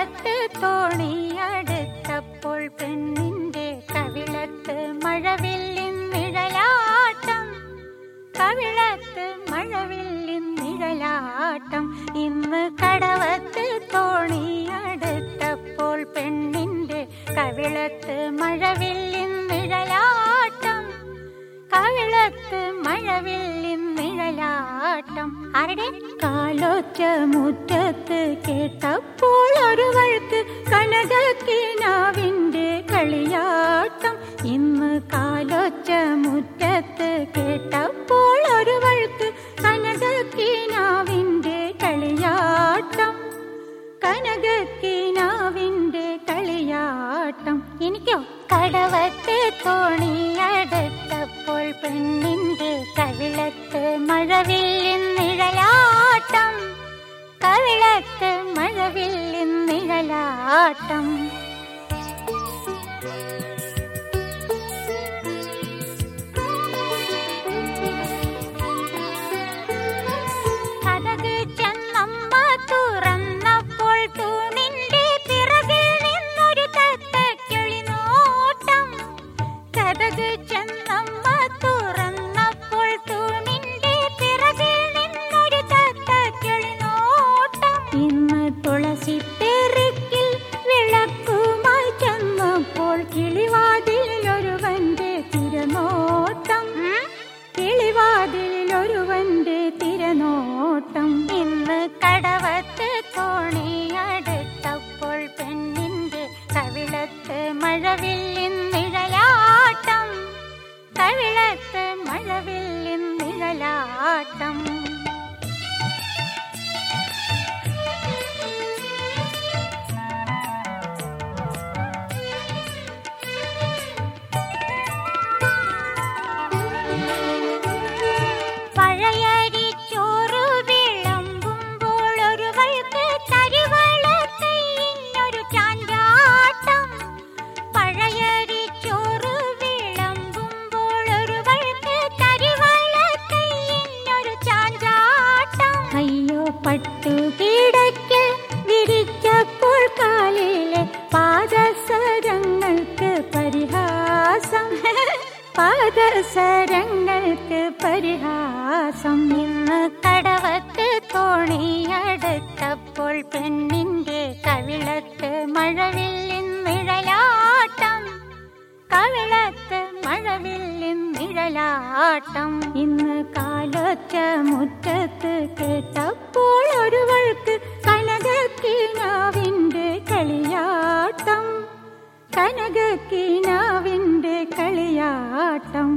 കടവത്ത് തോണിയടുത്തപ്പോൾ പെണ്ണിന്റെ കവിളത്ത് മഴവില്ലിൻ നിഴലാട്ടം കവിളത്ത് മഴവില്ലിൻ നിഴലാട്ടം ഇന്ന് കടവത്ത് തോണിയടുത്തപ്പോൾ പെണ്ണിന്റെ കവിളത്ത് മഴവില്ലിൻ നിഴലാട്ടം കവിളത്ത് മഴവില്ലിൻ നിഴലാട്ടം ആരുടെ കാലോച്ച മുറ്റത്ത് കേട്ടപ്പോൾ ഒരുവൾക്ക് കനകക്കിനാവിന്റെ കളിയാട്ടം ഇന്ന് കാലോച്ച മുറ്റത്ത് കേട്ടപ്പോൾ ഒരുവൾക്ക് കനകക്കിനാവിന്റെ കളിയാട്ടം കനകക്കിനാവിന്റെ കളിയാട്ടം എനിക്കോ കടവത്ത് തോണിയടുത്തപ്പോൾ പെണ്ണിന്റെ കവിളത്ത് മഴവില്ലിൻ നിഴലാട്ടം കവിളത്ത് മഴവില്ലിൻ നിഴലാട്ടം കഥക് ചെന്നമ്മ തുറന്നപ്പോൾ തൂണിന്റെ പിറകിൽ നിന്നൊരു തത്തക്കിളി നോട്ടം കഥക് ചെന്നമ്മ തുറന്നപ്പോൾ തൂണിന്റെ പിറകിൽ നിന്നൊരു തത്തക്കിളി നോട്ടം ഇന്ന് തുളസി തെറുക്കിൽ വിളക്കുമായി ചെന്നപ്പോൾ കിളിവാതിലൊരുവന്റെ തിരനോട്ടം കിളിവാതിലൊരുവന്റെ തിരനോട്ടം ഇന്ന് കടവത്ത് തോണിയടുത്തപ്പോൾ പെണ്ണിന്റെ കവിളത്ത് മഴവില്ലിൻ നിഴലാട്ടം കവിളത്ത് മഴവില്ലിൻ നിഴലാട്ടം പഴയരി ചോറ് വിളമ്പുമ്പോൾ ഒരുവൾക്ക് തരിവളത്തൈന്നൊരു ചാഞ്ചാട്ടം പഴയരി ചോറ് വിളമ്പുമ്പോൾ ഒരുവൾക്ക് തരിവളത്തൈന്നൊരു ചാഞ്ചാട്ടം അയ്യോ പട്ടു കിടക്ക് വിരിച്ചപ്പോൾ കാലിലെ പാദസരങ്ങൾക്ക് പരിഹാസം പാദസരങ്ങൾക്ക് പരിഹാസം ഇന്ന് കടവത്ത് തോണിയടുത്തപ്പോൾ പെണ്ണിന്റെ കവിളത്ത് മഴവില്ലിൻ നിഴലാട്ടം കവിളത്ത് മഴവില്ലിൻ നിഴലാട്ടം ഇന്ന് കാലൊച്ച മുറ്റത്ത് കേട്ടപ്പോൾ ഒരുവൾക്ക് കനകക്കിനാവിന്റെ കളിയാട്ടം കനകക്കിനാവിന്റെ കളിയാട്ടം